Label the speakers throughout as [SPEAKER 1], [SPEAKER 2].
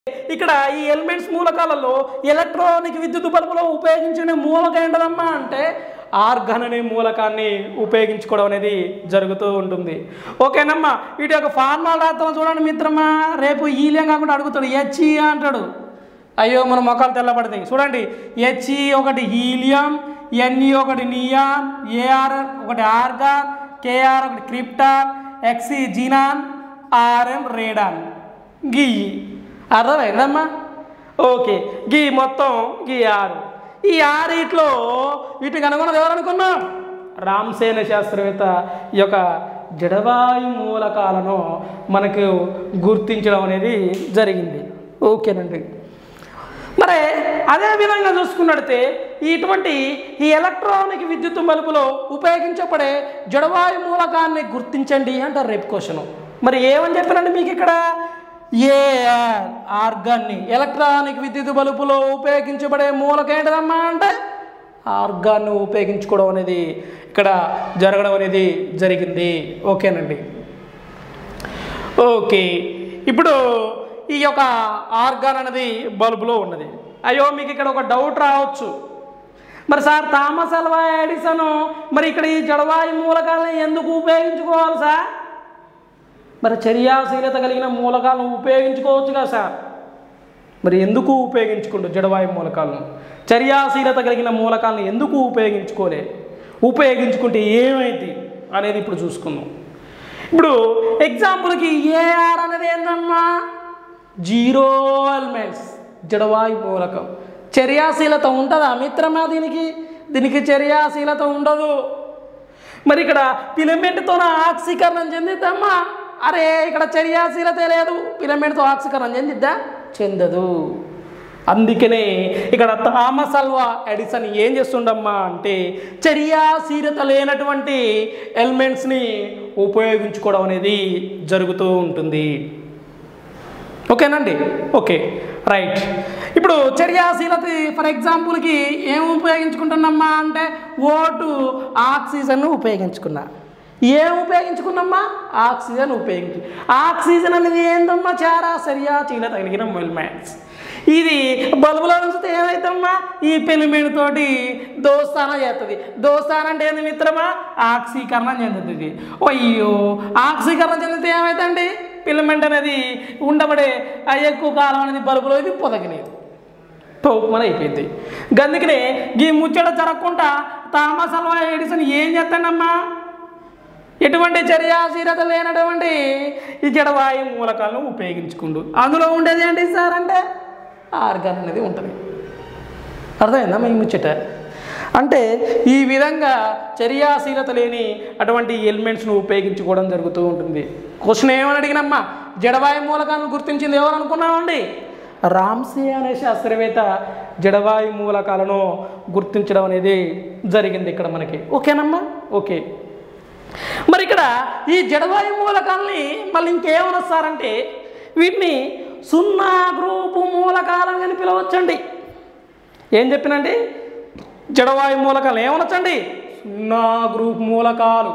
[SPEAKER 1] ఇక్కడ ఈ ఎలిమెంట్స్ మూలకాలలో ఎలక్ట్రానిక్ విద్యుత్ బల్బులో ఉపయోగించిన మూలకం ఏంటదమ్మా అంటే ఆర్గన్ అనే మూలకాన్ని ఉపయోగించుకోవడం అనేది జరుగుతూ ఉంటుంది ఓకేనమ్మా వీటి యొక్క ఫార్మాల్ రాత్రం చూడండి మిత్రమా రేపు ఈలియం కాకుండా అడుగుతాడు హెచ్ఈ అంటాడు అయ్యో మన మొక్కలు తెల్లబడతాయి చూడండి హెచ్ఈ ఒకటి హీలియం ఎన్ఈ ఒకటి నియాన్ ఏఆర్ ఒకటి ఆర్గాన్ కేఆర్ ఒకటి krypton X E xenon R N radon గీ అర్థమైందమ్మా ఓకే గీ మొత్తం గీ ఆరు ఈ ఆరిట్లో వీటికి అనుగుణం ఎవరనుకున్నాం రామ్సేన శాస్త్రవేత్త ఈ యొక్క జడవాయు మూలకాలను మనకు గుర్తించడం అనేది జరిగింది ఓకేనండి మరి అదే విధంగా చూసుకున్నట్టే ఇటువంటి ఈ ఎలక్ట్రానిక్ విద్యుత్ బల్బులో ఉపయోగించబడే జడవాయు మూలకాన్ని గుర్తించండి అంటారు రేపు క్వశ్చన్ మరి ఏమని చెప్పానండి మీకు ఇక్కడ ఏ ఆర్గాన్ని ఎలక్ట్రానిక్ విద్యుత్ బల్బులో ఉపయోగించబడే మూలకం ఏంటదమ్మా అంటే ఆర్గాన్ని ఉపయోగించుకోవడం అనేది ఇక్కడ జరగడం అనేది జరిగింది ఓకేనండి ఓకే ఇప్పుడు ఈ యొక్క ఆర్గాన్ అనేది బల్బులో ఉన్నది అయ్యో మీకు ఇక్కడ ఒక డౌట్ రావచ్చు మరి సార్ థామస్ అల్వా ఎడిసన్ మరి ఇక్కడ ఈ జడవాయు మూలకాలను ఎందుకు ఉపయోగించుకోవాలి సార్ మరి చర్యాశీలత కలిగిన మూలకాలను ఉపయోగించుకోవచ్చు కదా సార్ మరి ఎందుకు ఉపయోగించుకుంటూ జడవాయు మూలకాలను చర్యాశీలత కలిగిన మూలకాలను ఎందుకు ఉపయోగించుకోలే ఉపయోగించుకుంటే ఏమైంది అనేది ఇప్పుడు చూసుకుందాం ఇప్పుడు ఎగ్జాంపుల్కి ఏఆర్ అనేది ఏంటమ్మా జీరో ఎలిమెంట్స్ జడవాయు మూలకం చర్యాశీలత ఉంటుందా మిత్రమా దీనికి దీనికి చర్యాశీలత ఉండదు మరి ఇక్కడ ఫిలమెంట్తో ఆక్సీకరణం చెందిద్దమ్మా అరే ఇక్కడ చర్యాశీలత లేదు ఫిలమెంట్తో ఆక్సీకరణం చెందిద్దా చెందదు అందుకనే ఇక్కడ థామస్ అల్వా ఎడిసన్ ఏం చేస్తుండమ్మా అంటే చర్యాశీలత లేనటువంటి ఎలిమెంట్స్ని ఉపయోగించుకోవడం అనేది జరుగుతూ ఉంటుంది ఓకేనండి ఓకే రైట్ ఇప్పుడు చర్యాశీలత ఫర్ ఎగ్జాంపుల్కి ఏం ఉపయోగించుకుంటున్నామ్మా అంటే ఓటు ఆక్సిజన్ ఉపయోగించుకున్నా ఏం ఉపయోగించుకున్నామ్మా ఆక్సిజన్ ఉపయోగించు ఆక్సిజన్ అనేది ఏందమ్మా చాలా చర్యాశీలత కలిగిన ఎలిమెంట్స్ ఇది బల్బులో ఉంచితే ఏమైతమ్మా ఈ పెలిమిడి తోటి దోస్తానం చేస్తుంది దోస్తానం అంటే ఏంది మిత్రమా ఆక్సీకరణం చెందుతుంది అయ్యో ఆక్సీకరణం చెందితే ఏమైందండి ఫిలమెంట్ అనేది ఉండబడే ఆ ఎక్కువ కాలం అనేది బల్బులో ఇది పొదగలేదు పౌపమని అయిపోయింది గందుకనే ఈ ముచ్చట జరగకుండా థామస్ అల్వా ఎడిసన్ ఏం చేస్తాడమ్మా ఎటువంటి చర్యాశీలత లేనటువంటి ఈ జడవాయు మూలకాలను ఉపయోగించుకుండు అందులో ఉండేది ఏంటి సార్ అంటే ఆర్గాన్ అనేది ఉంటుంది అర్థమైందా మీ ముచ్చట అంటే ఈ విధంగా చర్యాశీలత లేని అటువంటి ఎలిమెంట్స్ను ఉపయోగించుకోవడం జరుగుతూ ఉంటుంది క్వశ్చన్ ఏమని అడిగినమ్మా జడవాయు మూలకాలను గుర్తించింది ఎవరు అనుకున్నామండి రామ్సే అనే శాస్త్రవేత్త జడవాయు మూలకాలను గుర్తించడం అనేది జరిగింది ఇక్కడ మనకి ఓకేనమ్మా ఓకే మరి ఇక్కడ ఈ జడవాయు మూలకాలని మళ్ళీ ఇంకేమనొస్తారంటే వీటిని సున్నా గ్రూపు మూలకాలను అని పిలవచ్చండి ఏం చెప్పినండి జడవాయు మూలకాలు ఏమనొచ్చండి సున్నా గ్రూప్ మూలకాలు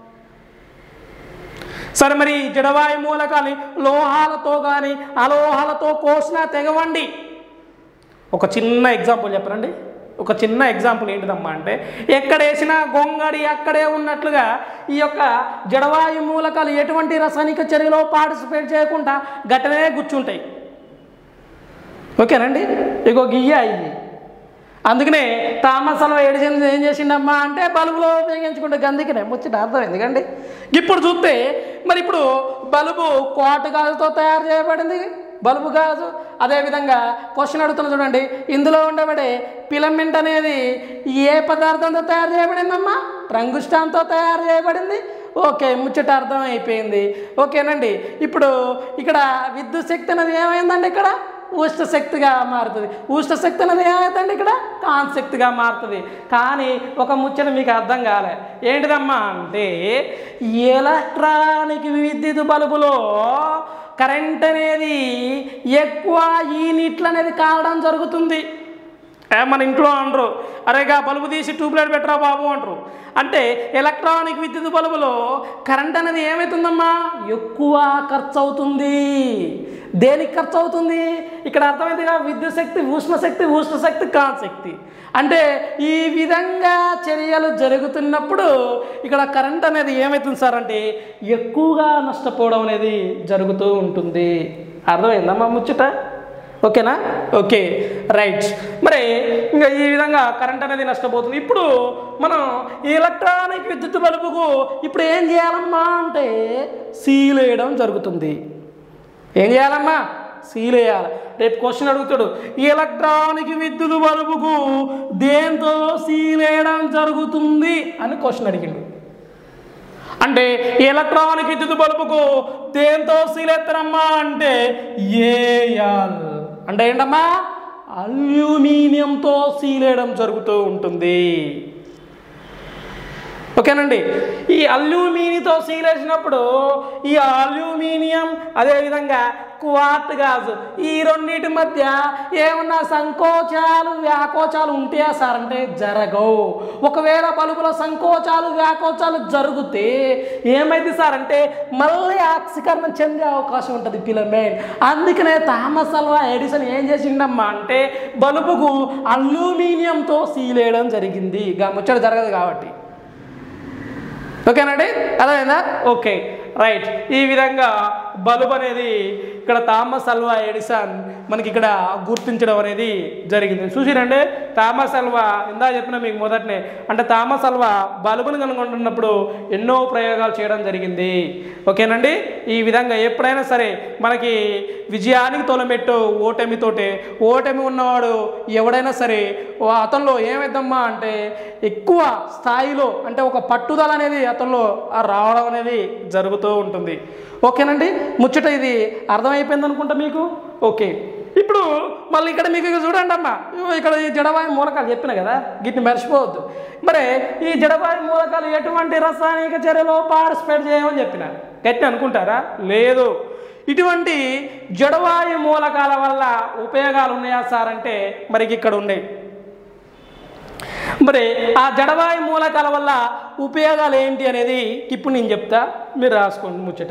[SPEAKER 1] సరే మరి జడవాయు మూలకాలు లోహాలతో కానీ అలోహాలతో కోసినా తెగవండి ఒక చిన్న ఎగ్జాంపుల్ చెప్పరండి ఒక చిన్న ఎగ్జాంపుల్ ఏంటిదమ్మా అంటే ఎక్కడ వేసినా గొంగడి అక్కడే ఉన్నట్లుగా ఈ యొక్క జడవాయు మూలకాలు ఎటువంటి రసాయనిక చర్యలో పార్టిసిపేట్ చేయకుండా గట్టనే గుచ్చుంటాయి ఓకేనండి ఇగో గియ్య ఇది అందుకనే థామస్ అల్వా ఎడిసన్ ఏం చేసిండమ్మా అంటే బల్బులో ఉపయోగించుకుంటే గందుకనే ముచ్చట అర్థం ఎందుకండి ఇప్పుడు చూస్తే మరి ఇప్పుడు బల్బు కోట గాజుతో తయారు చేయబడింది బల్బు గాజు అదేవిధంగా క్వశ్చన్ అడుగుతున్నా చూడండి ఇందులో ఉండబడే ఫిలమెంట్ అనేది ఏ పదార్థంతో తయారు చేయబడిందమ్మా రంగుష్టాంతో తయారు చేయబడింది ఓకే ముచ్చట అర్థం అయిపోయింది ఓకేనండి ఇప్పుడు ఇక్కడ విద్యుత్ శక్తి అనేది ఏమైందండి ఇక్కడ ఉష్ణ శక్తిగా మారుతుంది ఉష్ణ శక్తి అనేది ఏమవుతుంది ఇక్కడ కాంతి శక్తిగా మారుతుంది కానీ ఒక ముచ్చట మీకు అర్థం కాలే ఏంటిదమ్మా అంటే ఎలక్ట్రానిక్ విద్యుత్ బల్బులో కరెంట్ అనేది ఎక్కువ యూనిట్లు అనేది కావడం జరుగుతుంది ఏ, మన ఇంట్లో అనరు అరేగా బల్బు తీసి ట్యూబ్లైట్ పెట్టరా బాబు అంటారు అంటే ఎలక్ట్రానిక్ విద్యుత్ బల్బులో కరెంట్ అనేది ఏమవుతుందమ్మా ఎక్కువ ఖర్చు అవుతుంది దేనికి ఖర్చు అవుతుంది ఇక్కడ అర్థమైందిగా విద్యుత్ శక్తి ఉష్ణ శక్తి ఉష్ణ శక్తి కాంతి శక్తి అంటే ఈ విధంగా చర్యలు జరుగుతున్నప్పుడు ఇక్కడ కరెంట్ అనేది ఏమవుతుంది సార్ అంటే ఎక్కువగా నష్టపోవడం అనేది జరుగుతూ ఉంటుంది అర్థమైందమ్మా ముచ్చట ఓకేనా ఓకే రైట్ మరి ఇంకా ఈ విధంగా కరెంట్ అనేది నష్టపోతుంది ఇప్పుడు మనం ఈ ఎలక్ట్రానిక్ విద్యుత్ బల్బుకు ఇప్పుడు ఏం చేయాలమ్మా అంటే సీల్ వేయడం జరుగుతుంది ఏం చేయాలమ్మా సీల్ వేయాలి రేపు క్వశ్చన్ అడుగుతాడు ఈ ఎలక్ట్రానిక్ విద్యుత్ బల్బుకు దేంతో సీల్ వేయడం జరుగుతుంది అని క్వశ్చన్ అడిగిండు అంటే ఈ ఎలక్ట్రానిక్ విద్యుత్ బల్బుకు దేంతో సీలెత్తరమ్మా అంటే ఏఎల్ అంటే ఏంటమ్మా అల్యూమినియంతో సీలేయడం జరుగుతూ ఉంటుంది ఓకేనండి ఈ అల్యూమినియంతో సీలేసినప్పుడు ఈ అల్యూమినియం అదేవిధంగా క్వార్ట్ గాజు ఈ రెండింటి మధ్య ఏమన్నా సంకోచాలు వ్యాకోచాలు ఉంటాయా సార్ అంటే జరగవు ఒకవేళ బల్బులో సంకోచాలు వ్యాకోచాలు జరిగితే ఏమైంది సార్ అంటే మళ్ళీ ఆక్సీకరణం చెందే అవకాశం ఉంటుంది ఫిలమెంట్ అందుకనే థామస్ అల్వా ఎడిసన్ ఏం చేసిండమ్మా అంటే బల్బుకు అల్యూమినియంతో సీలేయడం జరిగింది ఇక ముచ్చట జరగదు కాబట్టి ఓకేనండి అర్థమైందా ఓకే రైట్ ఈ విధంగా బల్బ్ అనేది ఇక్కడ థామస్ అల్వా ఎడిసన్ మనకి ఇక్కడ గుర్తించడం అనేది జరిగింది చూసిరండి థామస్ అల్వా ఇందా చెప్పిన మీకు మొదటనే అంటే థామస్ అల్వా బల్బును కనుగొంటున్నప్పుడు ఎన్నో ప్రయోగాలు చేయడం జరిగింది ఓకేనండి ఈ విధంగా ఎప్పుడైనా సరే మనకి విజయానికి తొలమెట్టు ఓటమితోటే ఓటమి ఉన్నవాడు ఎవడైనా సరే ఓ అతనిలో ఏమైద్దమ్మా అంటే ఎక్కువ స్థాయిలో అంటే ఒక పట్టుదల అనేది అతనిలో ఆ రావడం అనేది జరుగుతూ ఉంటుంది ఓకేనండి ముచ్చట ఇది అర్థమైపోయింది అనుకుంటా మీకు ఓకే ఇప్పుడు మళ్ళీ ఇక్కడ మీకు ఇక చూడండి అమ్మా ఇగో ఇక్కడ ఈ జడవాయు మూలకాలు చెప్పిన కదా గిట్ని మర్చిపోవద్దు మరి ఈ జడవాయు మూలకాలు ఎటువంటి రసాయనిక చర్యలో పార్టిసిపేట్ చేయమని చెప్పిన గట్టి అనుకుంటారా లేదు ఇటువంటి జడవాయు మూలకాల వల్ల ఉపయోగాలు ఉన్నాయా సార్ అంటే మరి ఇక్కడ ఉన్నాయి మరి ఆ జడవాయు మూలకాల వల్ల ఉపయోగాలు ఏంటి అనేది ఇప్పుడు నేను చెప్తా మీరు రాసుకోండి ముచ్చట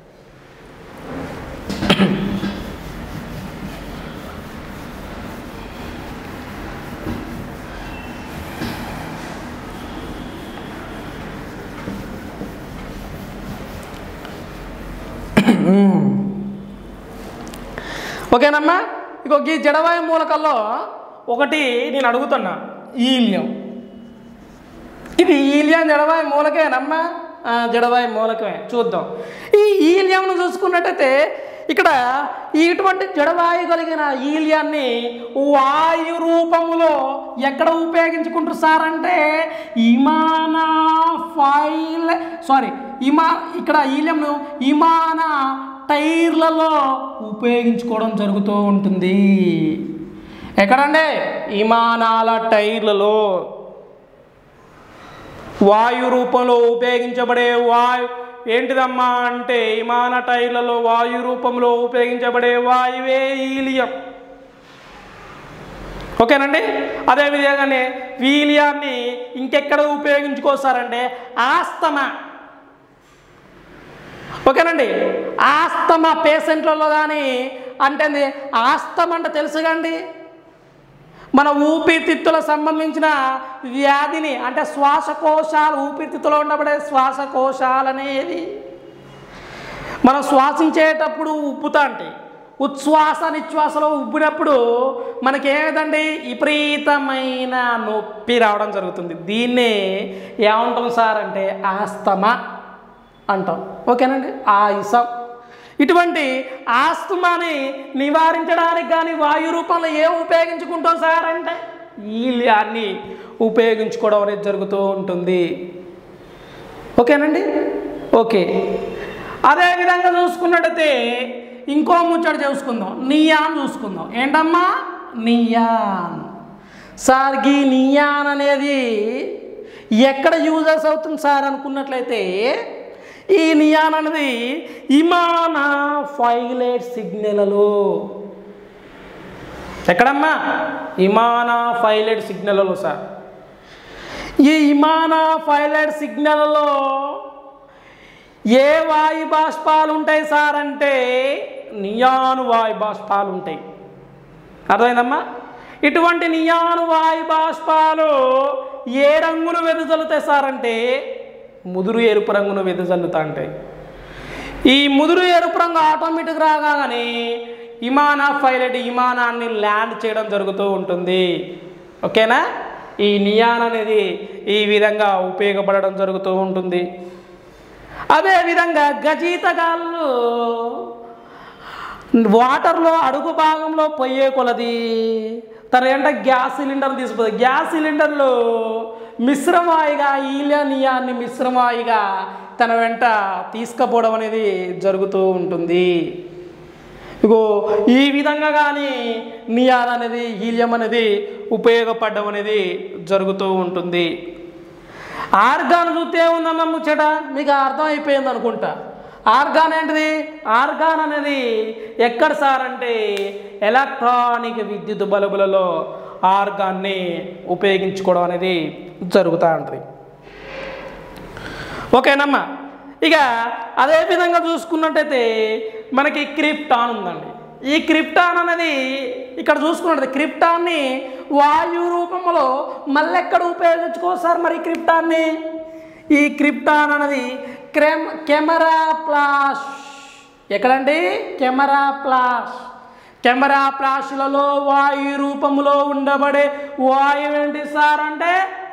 [SPEAKER 1] ఓకేనమ్మా ఇగో ఈ జడవాయు మూలకల్లో ఒకటి నేను అడుగుతున్నా ఈల్యం ఇది ఈలియం జడవాయు మూలకేనమ్మా ఆ, జడవాయు మూలకమే చూద్దాం ఈ ఈలియంను చూసుకున్నట్టయితే ఇక్కడ ఇటువంటి జడవాయు కలిగిన ఈలియాన్ని వాయు రూపములో ఎక్కడ ఉపయోగించుకుంటారు సార్ అంటే ఇమానా ఫైల్ సారీ ఇమా ఇక్కడ ఈలియంను ఇమానా టైర్లలో ఉపయోగించుకోవడం జరుగుతూ ఉంటుంది ఎక్కడండి విమానాల టైర్లలో వాయు రూపంలో ఉపయోగించబడే వాయు ఏంటిదమ్మా అంటే విమాన టైర్లలో వాయు రూపంలో ఉపయోగించబడే వాయువే ఈలియం ఓకేనండి అదే విధంగానే వీలియాన్ని ఇంకెక్కడ ఉపయోగించుకోసారంటే ఆస్తమా ఓకేనండి ఆస్తమా పేషెంట్లలో కానీ అంటే ఆస్తమా అంటే తెలుసుగండి మన ఊపిరితిత్తులకు సంబంధించిన వ్యాధిని అంటే శ్వాసకోశాలు ఊపిరితిత్తులో ఉండబడే శ్వాసకోశాలు అనేది మనం శ్వాసించేటప్పుడు ఉబ్బుతా ఉంటాయి ఉచ్ఛ్వాస నిశ్వాసలో ఉబ్బినప్పుడు మనకేమిటండి విపరీతమైన నొప్పి రావడం జరుగుతుంది దీన్నే ఏమంటాం సార్ అంటే ఆస్తమా అంటాం ఓకేనండి ఆయుసం ఇటువంటి ఆస్తమాని నివారించడానికి కానీ వాయు రూపంలో ఏం ఉపయోగించుకుంటాం సార్ అంటే ఈల్యాన్ని ఉపయోగించుకోవడం అనేది జరుగుతూ ఉంటుంది ఓకేనండి ఓకే అదే విధంగా చూసుకున్నట్టయితే ఇంకో ముచ్చట చూసుకుందాం నియాన్ చూసుకుందాం ఏంటమ్మా నియాన్ సార్ ఈ నియాన్ అనేది ఎక్కడ యూజెస్ అవుతుంది సార్ అనుకున్నట్లయితే ఈ నియాన్ అనేది ఇమానా ఫైలైట్ సిగ్నల్లో ఎక్కడమ్మా ఇమానా ఫైలెట్ సిగ్నల్లో సార్ ఈ ఇమానా ఫైలెట్ సిగ్నల్లో ఏ వాయు బాష్పాలు ఉంటాయి సార్ అంటే నియాను వాయు బాష్పాలు ఉంటాయి అర్థమైందమ్మా ఇటువంటి నియాను వాయు బాష్పాలు ఏ రంగును వెదజల్లుతాయి సార్ అంటే ముదురు ఎరుపు రంగును వెదజల్లుతా ఉంటాయి ఈ ముదురు ఎరుపు రంగు ఆటోమేటిక్ రాగానే విమానా పైలట్ విమానాన్ని ల్యాండ్ చేయడం జరుగుతూ ఉంటుంది ఓకేనా ఈ నియాన్ అనేది ఈ విధంగా ఉపయోగపడడం జరుగుతూ ఉంటుంది అదేవిధంగా గజీతగాళ్ళు వాటర్లో అడుగు భాగంలో పోయే కొలది తన వెంట గ్యాస్ సిలిండర్ తీసుకుపోతుంది గ్యాస్ సిలిండర్లో మిశ్రమాయిగా ఈలనియాన్ని మిశ్రమాయిగా తన వెంట తీసుకుపోవడం అనేది జరుగుతూ ఉంటుంది ఇగో ఈ విధంగా కానీ నియాన్ అనేది హీలియం అనేది ఉపయోగపడడం అనేది జరుగుతూ ఉంటుంది ఆర్గాన్ చూస్తే ఏముందమ్మా ముచ్చట మీకు అర్థం అయిపోయింది అనుకుంటా ఆర్గాన్ ఏంటిది ఆర్గాన్ అనేది ఎక్కడ సార్ అంటే ఎలక్ట్రానిక్ విద్యుత్ బల్బులలో ఆర్గాన్ని ఉపయోగించుకోవడం అనేది జరుగుతూ ఉంటుంది ఓకేనమ్మా ఇక అదే విధంగా చూసుకున్నట్టయితే మనకి క్రిప్టాన్ ఉందండి ఈ క్రిప్టాన్ అనేది ఇక్కడ చూసుకున్నట్టు క్రిప్టాన్ని వాయు రూపంలో మళ్ళీ ఎక్కడ ఉపయోగించుకోవచ్చు సార్ మరి క్రిప్టాన్ని ఈ క్రిప్టాన్ అనేది క్రెమ్ కెమెరా ప్లాష్ ఎక్కడండి కెమెరా ప్లాష్ కెమెరా ప్లాష్లలో వాయు రూపంలో ఉండబడే వాయువు ఏంటి సార్ అంటే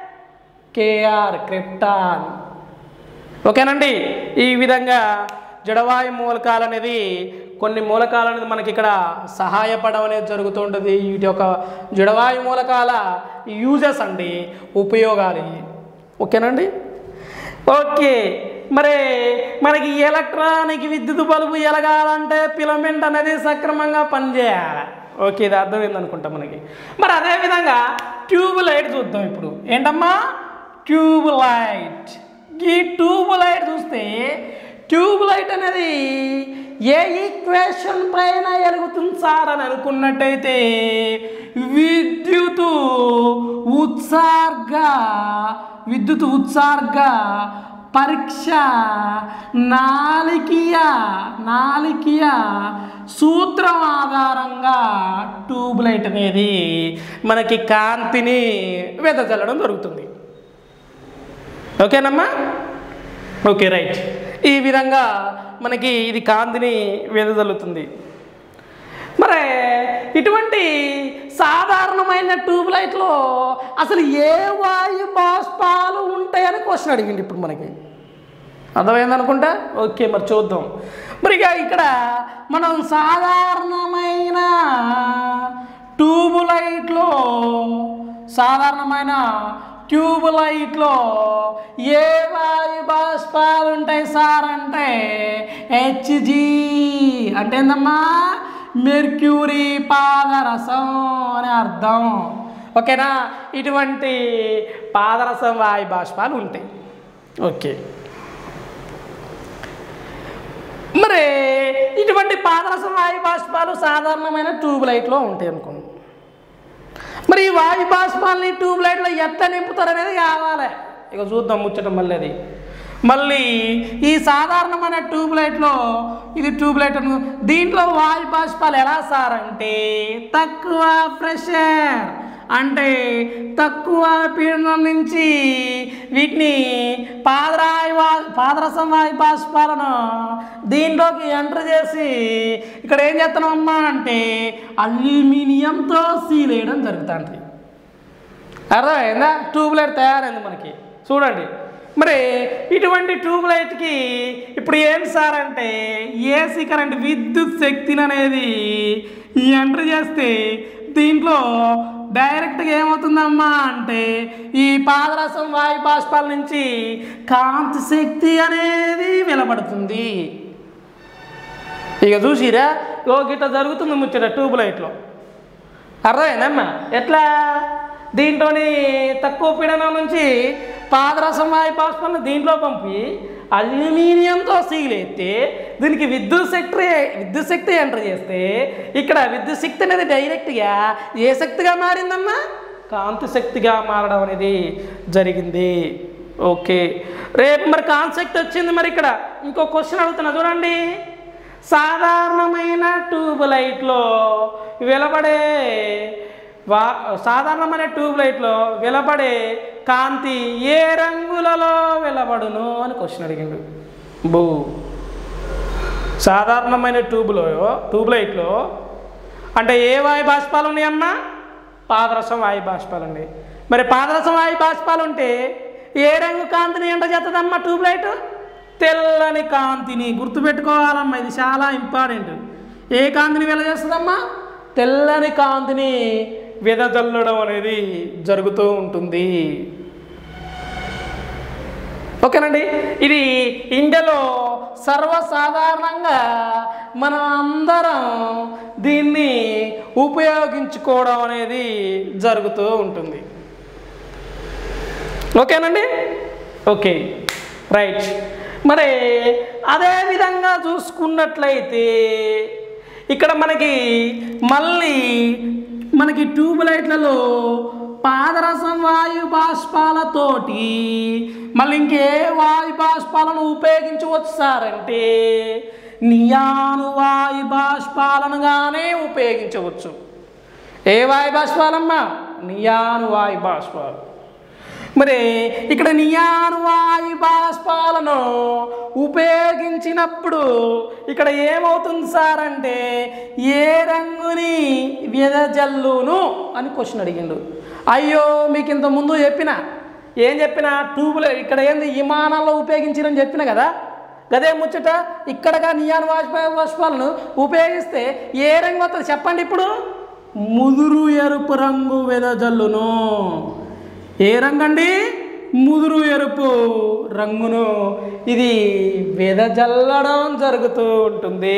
[SPEAKER 1] కేఆర్ క్రిప్టాన్ ఓకేనండి ఈ విధంగా జడవాయు మూలకాలు అనేది కొన్ని మూలకాలు అనేది మనకి ఇక్కడ సహాయపడడం అనేది జరుగుతూ ఉంటుంది వీటి యొక్క జడవాయు మూలకాల యూజెస్ అండి ఉపయోగాలు ఇవి. ఓకేనండి ఓకే మరి మనకి ఎలక్ట్రానిక్ విద్యుత్ బల్బు ఎలగాలంటే ఫిలమెంట్ అనేది సక్రమంగా పనిచేయాలి ఓకే ఇది అర్థమైంది అనుకుంటా మనకి మరి అదేవిధంగా ట్యూబ్ లైట్ చూద్దాం ఇప్పుడు ఏంటమ్మా ట్యూబ్ లైట్ ఈ ట్యూబ్ లైట్ చూస్తే ట్యూబ్ లైట్ అనేది ఏ ఈక్వేషన్ పైన ఎలుగుతుంది సార్ అని అనుకున్నట్టయితే విద్యుత్ ఉత్సార్గ విద్యుత్ ఉత్సార్గ పరీక్ష నాలికీయ నాలికీయ సూత్రం ఆధారంగా ట్యూబ్ లైట్ అనేది మనకి కాంతిని వెదజల్లడం జరుగుతుంది ఓకేనమ్మా ఓకే రైట్ ఈ విధంగా మనకి ఇది కాంతిని వెదజల్లుతుంది మరి ఇటువంటి సాధారణమైన ట్యూబ్ లైట్లో అసలు ఏ వాయు బాష్పాలు ఉంటాయని క్వశ్చన్ అడిగింది ఇప్పుడు మనకి అర్థమైంది అనుకుంటా ఓకే మరి చూద్దాం మరి ఇక ఇక్కడ మనం సాధారణమైన ట్యూబ్ లైట్లో సాధారణమైన ట్యూబ్ లైట్లో ఏ వాయు బాష్పాలు ఉంటాయి సార్ అంటే హెచ్జి అంటే ఏందమ్మా మెర్క్యూరీ పాదరసం అని అర్థం ఓకేనా ఇటువంటి పాదరసం వాయు బాష్పాలు ఉంటాయి ఓకే మరి ఇటువంటి పాదరసం వాయు బాష్పాలు సాధారణమైన ట్యూబ్ లైట్లో ఉంటాయి అనుకోండి మరి ఈ వాయు బాష్పాలని ట్యూబ్ లైట్లో ఎట్లా నింపుతారు అనేది కావాలి ఇక చూద్దాం ముచ్చట మళ్ళీ అది మళ్ళీ ఈ సాధారణమైన ట్యూబ్ లైట్లో ఇది ట్యూబ్ లైట్ అను దీంట్లో వాయు బాష్పాలు ఎలా సార్ అంటే తక్కువ ప్రెషర్ అంటే తక్కువ పీడనం నుంచి వీటిని పాదరాయి వా పాదరసం వాయు బాష్పాలను దీంట్లోకి ఎంటర్ చేసి ఇక్కడ ఏం చేస్తున్నామమ్మా అంటే అల్యూమినియంతో సీల్ వేయడం జరుగుతుంది అర్థమైందా ట్యూబ్ లైట్ తయారైంది మనకి చూడండి మరి ఇటువంటి ట్యూబ్ లైట్కి ఇప్పుడు ఏం సార్ అంటే ఏసీ కరెంట్ విద్యుత్ శక్తిని అనేది ఎంటర్ చేస్తే దీంట్లో డైరెక్ట్గా ఏమవుతుందమ్మా అంటే ఈ పాదరసం వాయు బాష్పాల నుంచి కాంతి శక్తి అనేది వెలబడుతుంది ఇక చూసిరా ఓ గిట్ట జరుగుతుంది ముచ్చట ట్యూబ్ లైట్లో అర్థమైందమ్మా ఎట్లా దీంట్లోని తక్కువ పీడనం నుంచి పాదరసం వాయు బాష్పాలను దీంట్లో పంపి అల్యూమినియంతో సీల్ అయితే దీనికి విద్యుత్ శక్తి విద్యుత్ శక్తి ఎంటర్ చేస్తే ఇక్కడ విద్యుత్ శక్తి అనేది డైరెక్ట్గా ఏ శక్తిగా మారిందమ్మా కాంతి శక్తిగా మారడం అనేది జరిగింది ఓకే రేపు మరి కాన్సెప్ట్ వచ్చింది మరి ఇక్కడ ఇంకో క్వశ్చన్ అడుగుతున్నా చూడండి సాధారణమైన ట్యూబ్ లైట్లో వెలబడే వా సాధారణమైన ట్యూబ్ లైట్లో వెలబడే కాంతి ఏ రంగులలో వెలబడును అని క్వశ్చన్ అడిగిండు బూ సాధారణమైన ట్యూబ్లో ట్యూబ్ లైట్లో అంటే ఏ వాయు బాష్పాలు ఉన్నాయమ్మా పాదరసం వాయు బాష్పాలు ఉన్నాయి మరి పాదరసం వాయు బాష్పాలు ఉంటే ఏ రంగు కాంతిని ఎంట చేస్తుందమ్మా ట్యూబ్ లైట్ తెల్లని కాంతిని గుర్తుపెట్టుకోవాలమ్మా ఇది చాలా ఇంపార్టెంట్ ఏ కాంతిని వెలజేస్తుందమ్మా తెల్లని కాంతిని వెదజల్లడం అనేది జరుగుతూ ఉంటుంది ఓకేనండి ఇది ఇండియాలో సర్వసాధారణంగా మనం అందరం దీన్ని ఉపయోగించుకోవడం అనేది జరుగుతూ ఉంటుంది ఓకేనండి ఓకే రైట్ మరి అదే విధంగా చూసుకున్నట్లయితే ఇక్కడ మనకి మళ్ళీ మనకి ట్యూబ్ లైట్లలో పాదరసం వాయు బాష్పాలతోటి మళ్ళీ ఇంకే వాయు బాష్పాలను ఉపయోగించవచ్చు సార్ అంటే నియాను వాయు బాష్పాలనుగానే ఉపయోగించవచ్చు ఏ వాయు బాష్పాలమ్మా నియాను వాయు బాష్పాలు మరి ఇక్కడ నియాను వాయు బాష్పాలను ఉపయోగించినప్పుడు ఇక్కడ ఏమవుతుంది సార్ అంటే ఏ రంగుని వెదజల్లును అని క్వశ్చన్ అడిగిండు అయ్యో మీకు ఇంత ముందు చెప్పిన ఏం చెప్పిన ట్యూబులు ఇక్కడ ఏంది విమానాల్లో ఉపయోగించిరని చెప్పిన కదా గదే ముచ్చట ఇక్కడగా నియాను వాష్ప బాష్పాలను ఉపయోగిస్తే ఏ రంగు వస్తుంది చెప్పండి ఇప్పుడు ముదురు ఎరుపు రంగు వెదజల్లును ఏ రంగు అండి ముదురు ఎరుపు రంగును ఇది వెదజల్లడం జరుగుతూ ఉంటుంది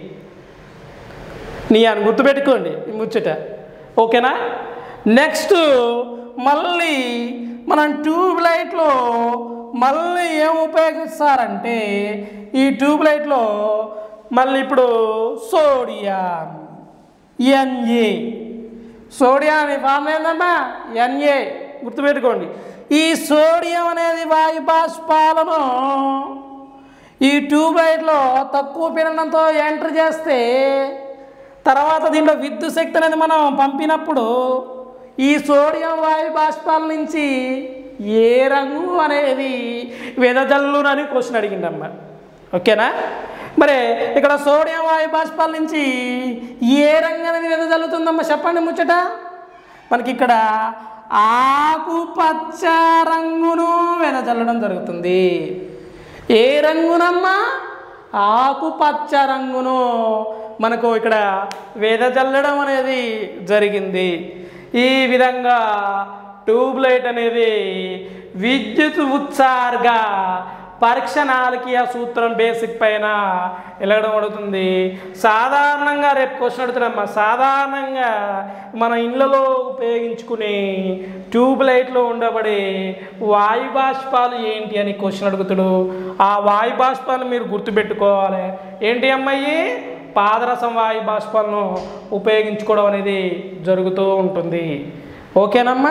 [SPEAKER 1] నీ అని గుర్తుపెట్టుకోండి ఈ ముచ్చట ఓకేనా నెక్స్ట్ మళ్ళీ మనం ట్యూబ్ లైట్లో మళ్ళీ ఏం ఉపయోగిస్తారంటే ఈ ట్యూబ్ లైట్లో మళ్ళీ ఇప్పుడు సోడియం ఎన్ఏ సోడియం అనే ఫామ్ ఏందమ్మా ఎన్ఏ గుర్తుపెట్టుకోండి ఈ సోడియం అనేది వాయు బాష్పాలను ఈ ట్యూబ్ లైట్లో తక్కువ పీడనంతో ఎంటర్ చేస్తే తర్వాత దీంట్లో విద్యుత్ శక్తి అనేది మనం పంపినప్పుడు ఈ సోడియం వాయు బాష్పాల నుంచి ఏ రంగు అనేది వెదజల్లునని క్వశ్చన్ అడిగిండమ్మ ఓకేనా మరి ఇక్కడ సోడియం వాయు బాష్పాల నుంచి ఏ రంగు అనేది వెదజల్లుతుందమ్మా చెప్పండి ముచ్చట మనకి ఇక్కడ ఆకుపచ్చ రంగును వెదజల్లడం జరుగుతుంది ఏ రంగునమ్మా ఆకుపచ్చ రంగును మనకు ఇక్కడ వెదజల్లడం అనేది జరిగింది ఈ విధంగా ట్యూబ్ లైట్ అనేది విద్యుత్ ఉత్సార్గా పరీక్ష నాలుకీయ సూత్రం బేసిక్ పైన వెళ్ళడం అడుగుతుంది సాధారణంగా రేపు క్వశ్చన్ అడుగుతున్నామ్మా సాధారణంగా మన ఇళ్ళలో ఉపయోగించుకునే ట్యూబ్ లైట్లో ఉండబడే వాయు బాష్పాలు ఏంటి అని క్వశ్చన్ అడుగుతాడు ఆ వాయు బాష్పాలను మీరు గుర్తుపెట్టుకోవాలి ఏంటి అమ్మాయి పాదరసం వాయు బాష్పాలను ఉపయోగించుకోవడం అనేది జరుగుతూ ఉంటుంది ఓకేనమ్మా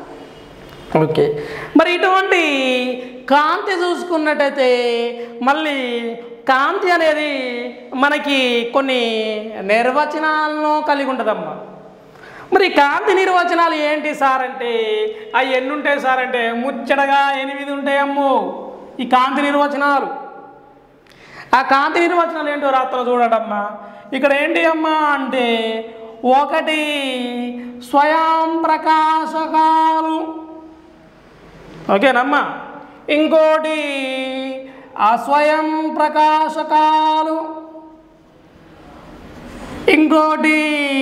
[SPEAKER 1] ఓకే మరి ఇటువంటి కాంతి చూసుకున్నట్టయితే మళ్ళీ కాంతి అనేది మనకి కొన్ని నిర్వచనాలను కలిగి ఉంటుందమ్మా మరి కాంతి నిర్వచనాలు ఏంటి సార్ అంటే అవి ఎన్ని ఉంటాయి సార్ అంటే ముచ్చటగా ఎనిమిది ఉంటాయమ్మో ఈ కాంతి నిర్వచనాలు ఆ కాంతి నిర్వచనాలు ఏంటో రాత్రి చూడడమ్మా ఇక్కడ ఏంటి అమ్మా అంటే ఒకటి స్వయం ప్రకాశకాలు ఓకేనమ్మా ఇంకోటి అస్వయం ప్రకాశకాలు ఇంకోటి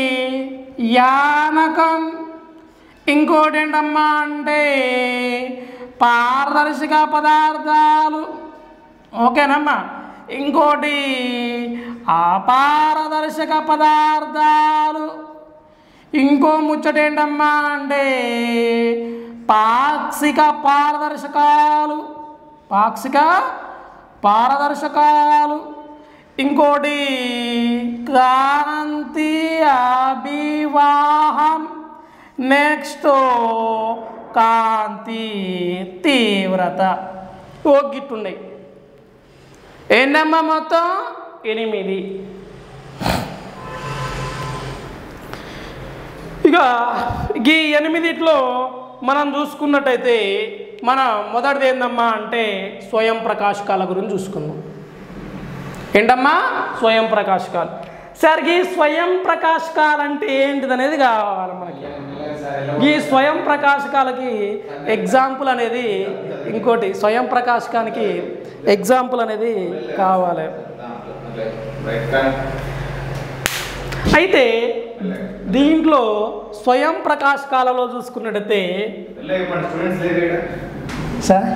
[SPEAKER 1] యానకం ఇంకోటి ఏంటమ్మా అంటే పారదర్శక పదార్థాలు ఓకేనమ్మా ఇంకోటి అపారదర్శక పదార్థాలు ఇంకో ముచ్చట ఏంటమ్మా అంటే పాక్షిక పారదర్శకాలు పాక్షిక పారదర్శకాలు ఇంకోటి కాంతి అభివాహం నెక్స్ట్ కాంతి తీవ్రత ఓ గిట్టున్నాయి ఏంటమ్మా మొత్తం ఎనిమిది ఇక ఈ ఎనిమిదిట్లో మనం చూసుకున్నట్టయితే మన మొదటిది ఏందమ్మా అంటే స్వయం ప్రకాశకాల గురించి చూసుకుందాం ఏంటమ్మా స్వయం ప్రకాశకాలు సార్ ఈ స్వయం ప్రకాశకాలు అంటే ఏంటిది అనేది కావాలి మనకి ఈ స్వయం ప్రకాశకాలకి ఎగ్జాంపుల్ అనేది ఇంకోటి స్వయం ప్రకాశకానికి ఎగ్జాంపుల్ అనేది కావాలి అయితే దీంట్లో స్వయం ప్రకాశకాలలో చూసుకున్నట్టయితే సార్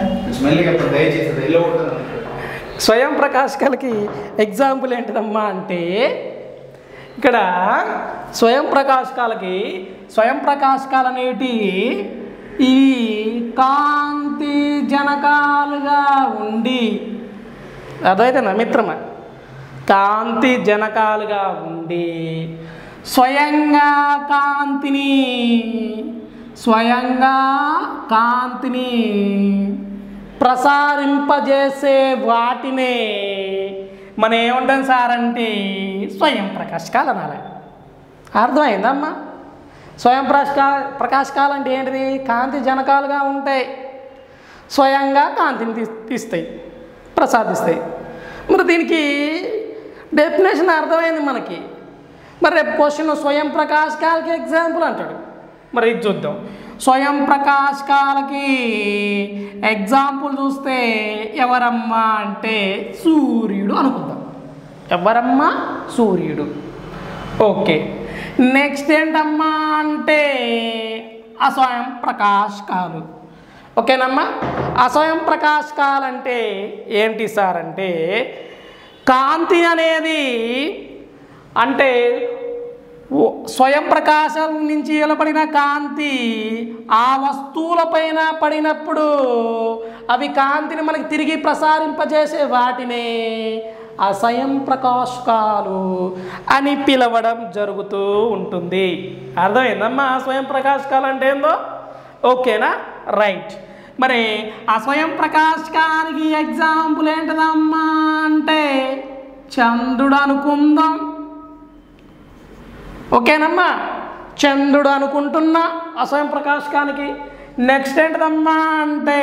[SPEAKER 1] స్వయం ప్రకాశకాలకి ఎగ్జాంపుల్ ఏంటిదమ్మా అంటే ఇక్కడ స్వయం ప్రకాశకాలకి స్వయం ప్రకాశకాలు అనేటి ఇవి కాంతి జనకాలుగా ఉండి అదైతే నా మిత్రమా కాంతి జనకాలుగా ఉండి స్వయంగా కాంతిని స్వయంగా కాంతిని ప్రసారింపజేసే వాటినే మనం ఏమంటాం సార్ అంటే స్వయం ప్రకాశకాలు అనాలి అర్థమైందమ్మా స్వయం ప్రకాశ ప్రకాశకాలు అంటే ఏంటిది కాంతి జనకాలుగా ఉంటాయి స్వయంగా కాంతిని తీ తీస్తాయి ప్రసాదిస్తాయి మరి దీనికి డెఫినేషన్ అర్థమైంది మనకి మరి రేపు క్వశ్చన్ స్వయం ప్రకాశకాలకి ఎగ్జాంపుల్ అంటాడు మరి ఇది చూద్దాం స్వయం ప్రకాశకాలకి ఎగ్జాంపుల్ చూస్తే ఎవరమ్మా అంటే సూర్యుడు అనుకుందాం ఎవరమ్మా సూర్యుడు ఓకే నెక్స్ట్ ఏంటమ్మా అంటే అస్వయం ప్రకాశకాలు ఓకేనమ్మా అస్వయం ప్రకాశకాలు అంటే ఏంటి సార్ అంటే కాంతి అనేది అంటే ఓ- స్వయం ప్రకాశం నుంచి వెలువడిన కాంతి ఆ వస్తువులపైన పడినప్పుడు అవి కాంతిని మనకి తిరిగి ప్రసారింపజేసే వాటినే అస్వయం ప్రకాశకాలు అని పిలవడం జరుగుతూ ఉంటుంది అర్థమైందమ్మా ఆ స్వయం ప్రకాశకాలు అంటే ఏందో ఓకేనా రైట్ మరి ఆ స్వయం ప్రకాశకానికి ఎగ్జాంపుల్ ఏంటిదమ్మా అంటే చంద్రుడు అనుకుందాం ఓకేనమ్మా చంద్రుడు అనుకుంటున్నా అస్వయం ప్రకాశకానికి నెక్స్ట్ ఏంటిదమ్మా అంటే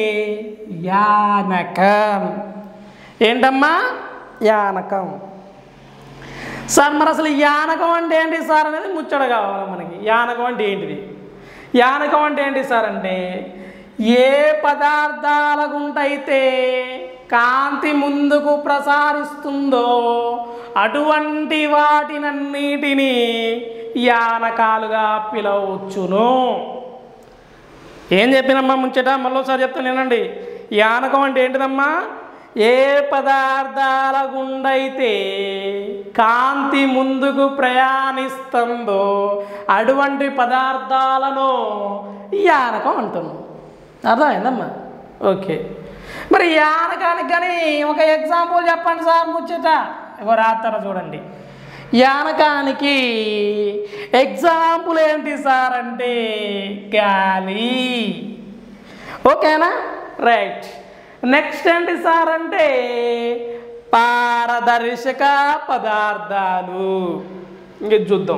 [SPEAKER 1] యానకం ఏంటమ్మా యానకం సార్ మరి అసలు యానకం అంటే ఏంటి సార్ అనేది ముచ్చట కావాలి మనకి యానకం అంటే ఏంటిది యానకం అంటే ఏంటి సార్ అంటే ఏ పదార్థాల గుంటైతే కాంతి ముందుకు ప్రసారిస్తుందో అటువంటి వాటినన్నిటినీ యానకాలుగా పిలవచ్చును ఏం చెప్పినమ్మా ముంచట మళ్ళీసారి చెప్తాను వినండి యానకం అంటే ఏంటిదమ్మా ఏ పదార్థాల గుండైతే కాంతి ముందుకు ప్రయాణిస్తుందో అటువంటి పదార్థాలను యానకం అంటున్నాం అర్థమైందమ్మా ఓకే మరి యానకానికి కానీ ఒక ఎగ్జాంపుల్ చెప్పండి సార్ ముచ్చట ఇగో రాత్తారా చూడండి యానకానికి ఎగ్జాంపుల్ ఏంటి సార్ అంటే గాలి ఓకేనా రైట్ నెక్స్ట్ ఏంటి సార్ అంటే పారదర్శక పదార్థాలు ఇంక చూద్దాం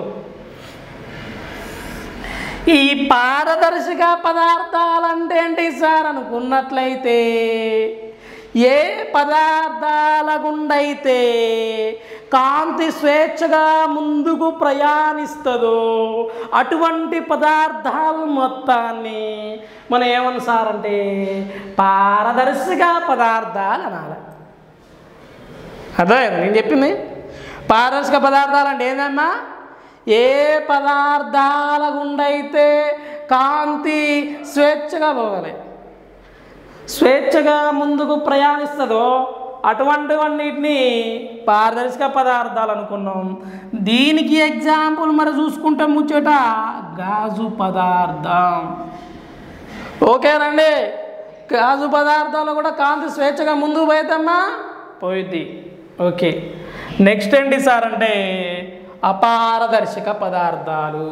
[SPEAKER 1] ఈ పారదర్శక పదార్థాలు అంటే ఏంటి సార్ అనుకున్నట్లయితే ఏ పదార్థాల గుండైతే కాంతి స్వేచ్ఛగా ముందుకు ప్రయాణిస్తుందో అటువంటి పదార్థాలు మొత్తాన్ని మనం ఏమని సార్ అంటే పారదర్శక పదార్థాలు అనాలి అదే నేను చెప్పింది పారదర్శక పదార్థాలు అంటే ఏందమ్మా ఏ పదార్థాల గుండైతే కాంతి స్వేచ్ఛగా పోవాలి స్వేచ్ఛగా ముందుకు ప్రయాణిస్తుందో అటువంటివన్నిటిని పారదర్శక పదార్థాలు అనుకున్నాం దీనికి ఎగ్జాంపుల్ మరి చూసుకుంటే ముచ్చట గాజు పదార్థం ఓకేనండి గాజు పదార్థాలు కూడా కాంతి స్వేచ్ఛగా ముందుకు పోయిద్దమ్మా పోయిద్ది ఓకే నెక్స్ట్ ఏంటి సార్ అంటే అపారదర్శక పదార్థాలు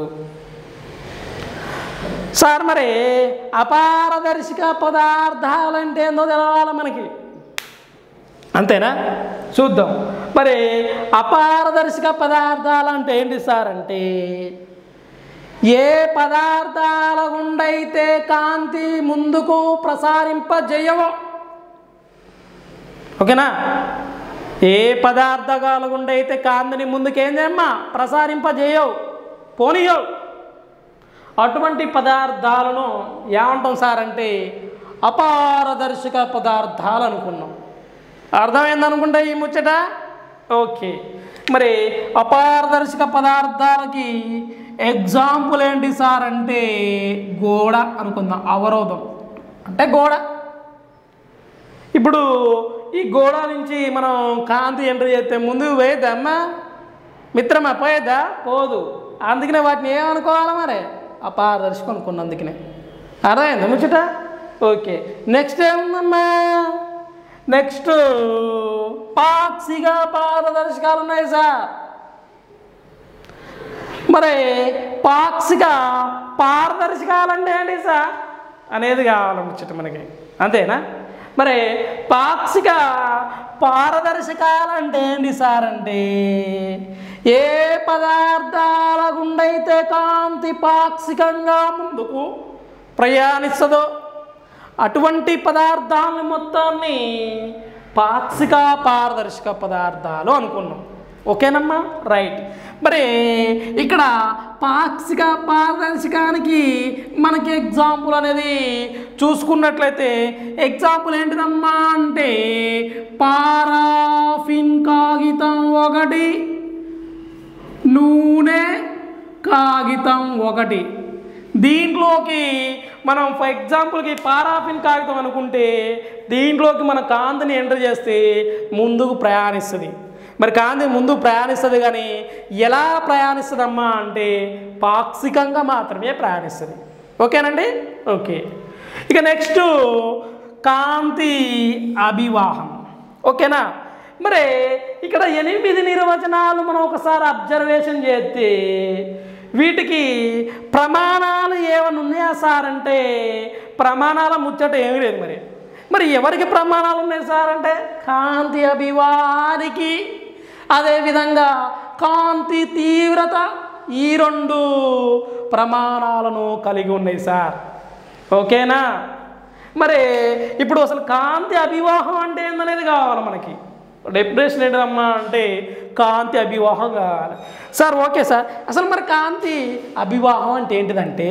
[SPEAKER 1] సార్ మరి అపారదర్శక పదార్థాలు అంటే ఏందో తెలవాలి మనకి అంతేనా చూద్దాం మరి అపారదర్శక పదార్థాలు అంటే ఏంటి సార్ అంటే ఏ పదార్థాల గుండైతే కాంతి ముందుకు ప్రసారింపజేయవో ఓకేనా ఏ పదార్థాల గుండైతే కాంతిని ముందుకేం చేయమ్మా ప్రసారింపజేయవు పోనీయవు అటువంటి పదార్థాలను ఏమంటాం సార్ అంటే అపారదర్శక పదార్థాలు అనుకున్నాం అర్థమైంది అనుకుంటా ఈ ముచ్చట ఓకే మరి అపారదర్శక పదార్థాలకి ఎగ్జాంపుల్ ఏంటి సార్ అంటే గోడ అనుకుందాం అవరోధం అంటే గోడ ఇప్పుడు ఈ గోడ నుంచి మనం కాంతి ఎంటర్ చేస్తే ముందుకు పోయేద్దా అమ్మా మిత్రమా పోయేద్దా పోదు అందుకనే వాటిని ఏమనుకోవాలి మరి అపారదర్శకం అనుకున్నా అందుకనే అర్థమైందా ముచ్చట ఓకే నెక్స్ట్ ఏముందమ్మా నెక్స్ట్ పాక్షిగా పారదర్శకాలు ఉన్నాయి సార్ మరి పాక్షిక పారదర్శకాలంటే ఏంటి సార్ అనేది కావాలి ముచ్చట మనకి అంతేనా మరి పాక్షిక పారదర్శకాలంటే ఏంటి సార్ అంటే ఏ పదార్థాల గుండైతే కాంతి పాక్షికంగా ముందుకు ప్రయాణిస్తుందో అటువంటి పదార్థాలను మొత్తాన్ని పాక్షిక పారదర్శక పదార్థాలు అనుకున్నాం ఓకేనమ్మా రైట్ మరి ఇక్కడ పాక్షిక పారదర్శకానికి మనకి ఎగ్జాంపుల్ అనేది చూసుకున్నట్లయితే ఎగ్జాంపుల్ ఏంటిదమ్మా అంటే పారాఫిన్ కాగితం ఒకటి నూనె కాగితం ఒకటి దీంట్లోకి మనం ఫర్ ఎగ్జాంపుల్కి పారాఫిన్ కాగితం అనుకుంటే దీంట్లోకి మన కాంతిని ఎంటర్ చేస్తే ముందుకు ప్రయాణిస్తుంది మరి కాంతి ముందు ప్రయాణిస్తుంది కానీ ఎలా ప్రయాణిస్తుందమ్మా అంటే పాక్షికంగా మాత్రమే ప్రయాణిస్తుంది ఓకేనండి ఓకే ఇక నెక్స్ట్ కాంతి అభివాహం ఓకేనా మరి ఇక్కడ ఎనిమిది నిర్వచనాలు మనం ఒకసారి అబ్జర్వేషన్ చేస్తే వీటికి ప్రమాణాలు ఏమైనా ఉన్నాయా సార్ అంటే ప్రమాణాల ముచ్చట ఏమీ లేదు మరి మరి ఎవరికి ప్రమాణాలు ఉన్నాయి సార్ అంటే కాంతి అభివానికి అదేవిధంగా కాంతి తీవ్రత ఈ రెండు ప్రమాణాలను కలిగి ఉన్నాయి సార్ ఓకేనా మరి ఇప్పుడు అసలు కాంతి అభివాహం అంటే ఏందనేది కావాలి మనకి డెఫినేషన్ ఏంటమ్మా అంటే కాంతి అభివాహం కావాలి సార్ ఓకే సార్ అసలు మరి కాంతి అభివాహం అంటే ఏంటిదంటే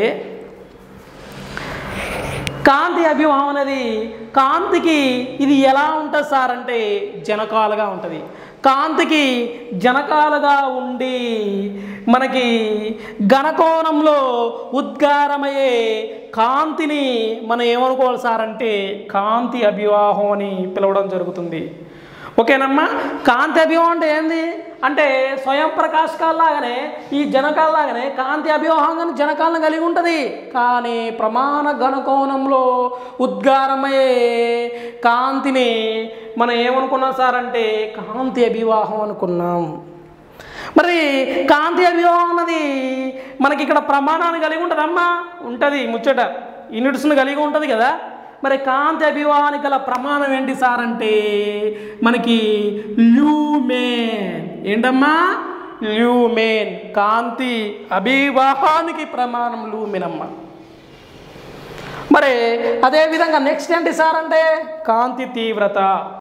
[SPEAKER 1] కాంతి అభివాహం అనేది కాంతికి ఇది ఎలా ఉంటుంది సార్ అంటే జనకాలుగా ఉంటుంది కాంతికి జనకాలుగా ఉండి మనకి ఘనకోణంలో ఉద్గారమయ్యే కాంతిని మనం ఏమనుకోవాలి సార్ అంటే కాంతి అభివాహం అని పిలవడం జరుగుతుంది ఓకేనమ్మా కాంతి అభివాహం అంటే ఏంది అంటే స్వయం ప్రకాశకాల్లాగానే ఈ జనకాల్లాగానే కాంతి అభివాహం కానీ జనకాలను కలిగి ఉంటుంది కానీ ప్రమాణ ఘనకోణంలో ఉద్గారమయ్యే కాంతిని మనం ఏమనుకున్నాం సార్ అంటే కాంతి అభివాహం అనుకున్నాం మరి కాంతి అభివాహం అన్నది మనకి ఇక్కడ ప్రమాణాన్ని కలిగి ఉంటుందమ్మా ఉంటుంది ముచ్చట యూనిట్స్ని కలిగి ఉంటుంది కదా మరి కాంతి అభివాహానికి గల ప్రమాణం ఏంటి సార్ అంటే మనకి ల్యూమేన్ ఏంటమ్మా ల్యూమేన్ కాంతి అభివాహానికి ప్రమాణం లూమెన్ అమ్మ మరి అదేవిధంగా నెక్స్ట్ ఏంటి సార్ అంటే కాంతి తీవ్రత